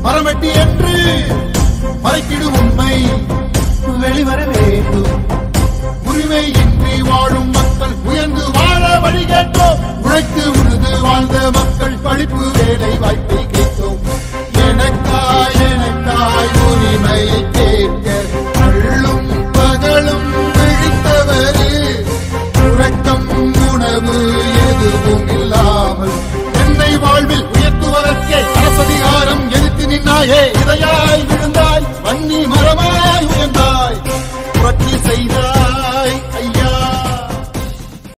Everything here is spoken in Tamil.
மரமெட்டி என்று மறைக்கிடு உண்மை வெளிவர வேண்டும் உரிமை இன்றி வாழும் மக்கள் உயர்ந்து வாழ வழி கேட்டோம் உழைத்து உழுது வாழ்ந்த மக்கள் படிப்பு வேலை வாய்ப்பை கேட்க